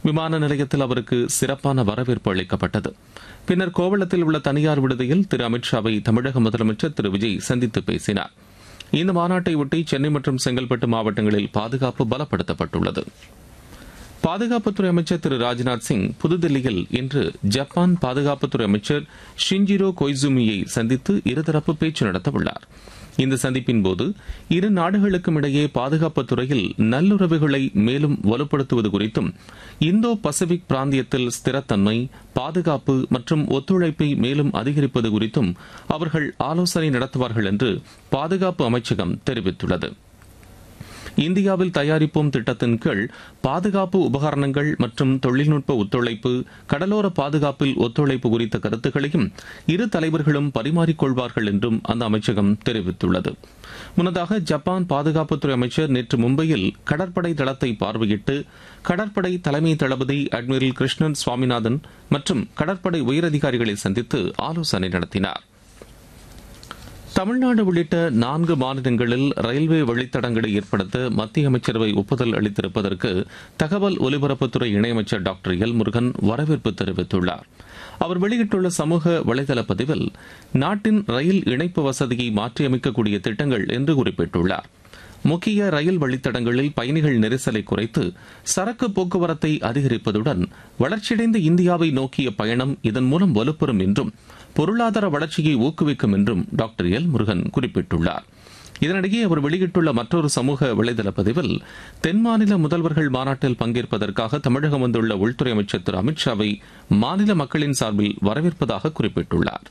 விமான நிலையத்தில் அவருக்கு சிறப்பான வரவேற்பு அளிக்கப்பட்டது பின்னர் கோவளத்தில் உள்ள தனியார் விடுதியில் திரு அமித்ஷாவை தமிழக முதலமைச்சர் திரு விஜய் சந்தித்து பேசினார் இந்த மாநாட்டை ஒட்டி சென்னை மற்றும் செங்கல்பட்டு மாவட்டங்களில் பாதுகாப்பு பலப்படுத்தப்பட்டுள்ளது பாதுகாப்புத்துறை அமைச்சர் திரு ராஜ்நாத் சிங் புதுதில்லியில் இன்று ஜப்பான் பாதுகாப்புத்துறை அமைச்சர் ஷிஞ்சிரோ கொய்சுமியை சந்தித்து இருதரப்பு பேச்சு நடத்தவுள்ளார் இந்த சந்திப்பின் போது இரு நாடுகளுக்கும் இடையே பாதுகாப்புத் துறையில் நல்லுறவுகளை மேலும் வலுப்படுத்துவது குறித்தும் இந்தோ பசிபிக் பிராந்தியத்தில் ஸ்திரத்தன்மை பாதுகாப்பு மற்றும் ஒத்துழைப்பை மேலும் அதிகரிப்பது குறித்தும் அவர்கள் ஆலோசனை நடத்துவார்கள் என்று பாதுகாப்பு அமைச்சகம் தெரிவித்துள்ளது இந்தியாவில் தயாரிப்போம் திட்டத்தின் கீழ் பாதுகாப்பு உபகரணங்கள் மற்றும் தொழில்நுட்ப ஒத்துழைப்பு கடலோர பாதுகாப்பில் ஒத்துழைப்பு குறித்த கருத்துக்களையும் இரு தலைவர்களும் பரிமாறிக்கொள்வார்கள் என்றும் அந்த அமைச்சகம் தெரிவித்துள்ளது முன்னதாக ஜப்பான் பாதுகாப்புத்துறை அமைச்சர் நேற்று மும்பையில் கடற்படை தளத்தை பார்வையிட்டு கடற்படை தலைமை தளபதி அட்மிரல் கிருஷ்ணன் சுவாமிநாதன் மற்றும் கடற்படை உயரதிகாரிகளை சந்தித்து ஆலோசனை நடத்தினார் தமிழ்நாடு உள்ளிட்ட நான்கு மாநிலங்களில் ரயில்வே வழித்தடங்களை ஏற்படுத்த மத்திய அமைச்சரவை ஒப்புதல் அளித்திருப்பதற்கு தகவல் ஒலிபரப்புத்துறை இணையமைச்சர் டாக்டர் எல் முருகன் வரவேற்பு தெரிவித்துள்ளார் அவர் வெளியிட்டுள்ள சமூக வலைதள பதிவில் நாட்டின் ரயில் இணைப்பு வசதியை மாற்றியமைக்கக்கூடிய திட்டங்கள் என்று குறிப்பிட்டுள்ளார் முக்கிய ரயில் வழித்தடங்களில் பயணிகள் நெரிசலை குறைத்து சரக்கு போக்குவரத்தை அதிகரிப்பதுடன் வளர்ச்சியடைந்த இந்தியாவை நோக்கிய பயணம் இதன் மூலம் வலுப்பெறும் என்றும் பொருளாதார வளர்ச்சியை ஊக்குவிக்கும் என்றும் டாக்டர் எல் முருகன் குறிப்பிட்டுள்ளார் இதனிடையே அவர் வெளியிட்டுள்ள மற்றொரு சமூக வலைதள பதிவில் தென் மாநில முதல்வர்கள் மாநாட்டில் பங்கேற்பதற்காக தமிழகம் வந்துள்ள உள்துறை அமைச்சர் திரு அமித்ஷாவை மாநில மக்களின் சார்பில் வரவேற்பதாக குறிப்பிட்டுள்ளார்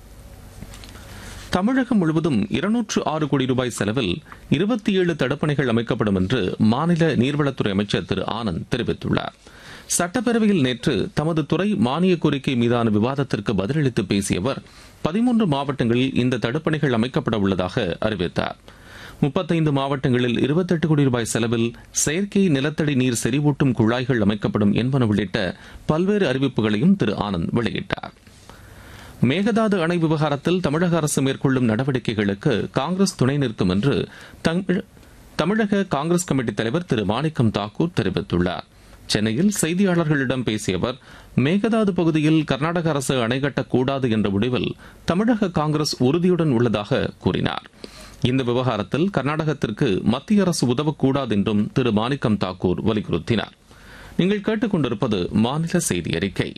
தமிழகம் முழுவதும் இருநூற்று ஆறு கோடி ரூபாய் செலவில் இருபத்தி ஏழு தடுப்பணைகள் அமைக்கப்படும் என்று மாநில நீர்வளத்துறை அமைச்சர் திரு ஆனந்த் தெரிவித்துள்ளார் சட்டப்பேரவையில் நேற்று தமது துறை மானிய கோரிக்கை மீதான விவாதத்திற்கு பதிலளித்து பேசிய அவர் பதிமூன்று மாவட்டங்களில் இந்த தடுப்பணைகள் அமைக்கப்பட உள்ளதாக அறிவித்தார் முப்பத்தைந்து மாவட்டங்களில் இருபத்தெட்டு கோடி ரூபாய் செலவில் செயற்கை நிலத்தடி நீர் செறிவூட்டும் குழாய்கள் அமைக்கப்படும் என்பன உள்ளிட்ட பல்வேறு அறிவிப்புகளையும் திரு ஆனந்த் வெளியிட்டார் மேகதாது அணை விவகாரத்தில் தமிழக அரசு மேற்கொள்ளும் நடவடிக்கைகளுக்கு காங்கிரஸ் துணை நிற்கும் என்று தமிழக காங்கிரஸ் கமிட்டி தலைவர் திரு மாணிக்கம் தாக்கூர் தெரிவித்துள்ளார் சென்னையில் செய்தியாளர்களிடம் பேசிய அவர் மேகதாது பகுதியில் கர்நாடக அரசு அணை கட்டக்கூடாது என்ற முடிவில் தமிழக காங்கிரஸ் உறுதியுடன் உள்ளதாக கூறினார் இந்த விவகாரத்தில் கர்நாடகத்திற்கு மத்திய அரசு உதவக்கூடாது என்றும் திரு மாணிக்கம் தாக்கூர் வலியுறுத்தினார் நீங்கள் கேட்டுக்கொண்டிருப்பது மாநில செய்தி அறிக்கை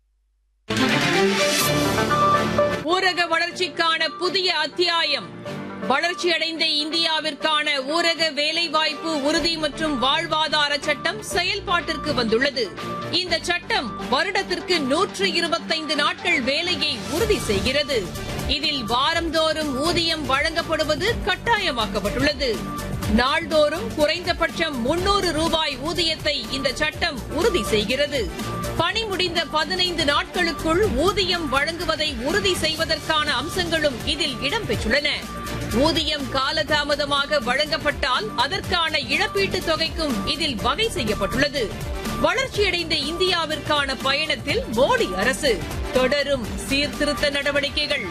ஊரக வளர்ச்சிக்கான புதிய அத்தியாயம் வளர்ச்சியடைந்த இந்தியாவிற்கான ஊரக வேலைவாய்ப்பு உறுதி மற்றும் வாழ்வாதார சட்டம் செயல்பாட்டிற்கு வந்துள்ளது இந்த சட்டம் வருடத்திற்கு நூற்று இருபத்தைந்து நாட்கள் வேலையை உறுதி செய்கிறது இதில் வாரந்தோறும் ஊதியம் வழங்கப்படுவது கட்டாயமாக்கப்பட்டுள்ளது நாள்தோறும் குறைந்தபட்சம் முன்னூறு ரூபாய் ஊதியத்தை இந்த சட்டம் உறுதி செய்கிறது பணி முடிந்த பதினைந்து நாட்களுக்குள் ஊதியம் வழங்குவதை உறுதி செய்வதற்கான அம்சங்களும் இதில் இடம்பெற்றுள்ளன ஊதியம் காலதாமதமாக வழங்கப்பட்டால் அதற்கான இழப்பீட்டுத் தொகைக்கும் இதில் வகை செய்யப்பட்டுள்ளது வளர்ச்சியடைந்த இந்தியாவிற்கான பயணத்தில் மோடி அரசு தொடரும் சீர்திருத்த நடவடிக்கைகள்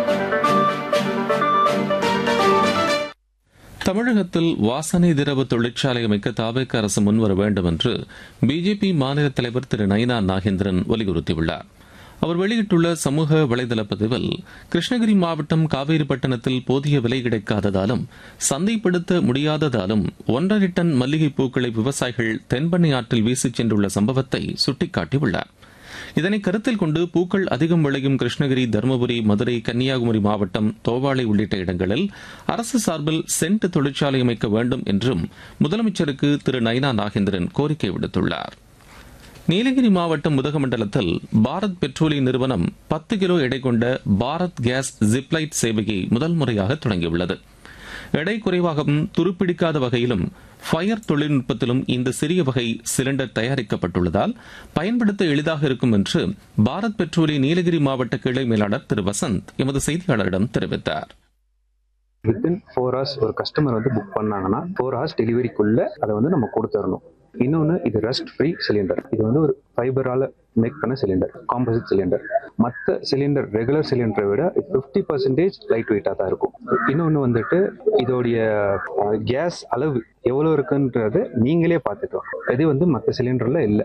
தமிழகத்தில் வாசனை திரவ தொழிற்சாலை அமைக்க தாவேக்க அரசு முன்வர வேண்டும் என்று பிஜேபி மாநில தலைவர் திரு நயினா நாகேந்திரன் வலியுறுத்தியுள்ளார் அவர் வெளியிட்டுள்ள சமூக வலைதள பதிவில் கிருஷ்ணகிரி மாவட்டம் காவேரிப்பட்டினத்தில் போதிய விலை கிடைக்காததாலும் சந்தைப்படுத்த முடியாததாலும் ஒன்றரை டன் மல்லிகை பூக்களை விவசாயிகள் தென்பண்ணை ஆற்றில் வீசிச் சென்றுள்ள சம்பவத்தை சுட்டிக்காட்டியுள்ளார் இதனை கருத்தில் கொண்டு பூக்கள் அதிகம் விளையும் கிருஷ்ணகிரி தருமபுரி மதுரை கன்னியாகுமரி மாவட்டம் தோவாளை உள்ளிட்ட இடங்களில் அரசு சார்பில் சென்ட் தொழிற்சாலை அமைக்க வேண்டும் என்றும் முதலமைச்சருக்கு திரு நயினா நாகேந்திரன் கோரிக்கை விடுத்துள்ளார் நீலகிரி மாவட்டம் உதகமண்டலத்தில் பாரத் பெட்ரோலிய நிறுவனம் பத்து கிலோ எடை கொண்ட பாரத் கேஸ் ஜிப்லைட் சேவையை முதல் முறையாக தொடங்கியுள்ளது எடை குறைவாகவும் துருப்பிடிக்காத வகையிலும் ஃபயர் தொழில்நுட்பத்திலும் இந்த சிறிய வகை சிலிண்டர் தயாரிக்கப்பட்டுள்ளதால் பயன்படுத்த எளிதாக இருக்கும் என்று பாரத் பெட்ரோலிய நீலகிரி மாவட்ட கிளை மேலாளர் திரு வசந்த் எமது செய்தியாளரிடம் தெரிவித்தார் வித்தின் ஃபோர் ஹவர்ஸ் ஒரு கஸ்டமர் வந்து புக் பண்ணாங்கன்னா ஃபோர் ஹவர்ஸ் டெலிவரிக்குள்ள அதை வந்து நம்ம கொடுத்துடணும் இன்னொன்று இது ரஸ்ட் ஃப்ரீ சிலிண்டர் இது வந்து ஒரு ஃபைபரால மேக் பண்ண சிலிண்டர் காம்போசிட் சிலிண்டர் மற்ற சிலிண்டர் ரெகுலர் சிலிண்டரை விட ஃபிஃப்டி பர்சன்டேஜ் லைட் வெயிட்டாக தான் இருக்கும் இன்னொன்று வந்துட்டு இதோடைய கேஸ் அளவு எவ்வளோ இருக்குன்றது நீங்களே பார்த்துக்கலாம் இது வந்து மற்ற சிலிண்டரில் இல்லை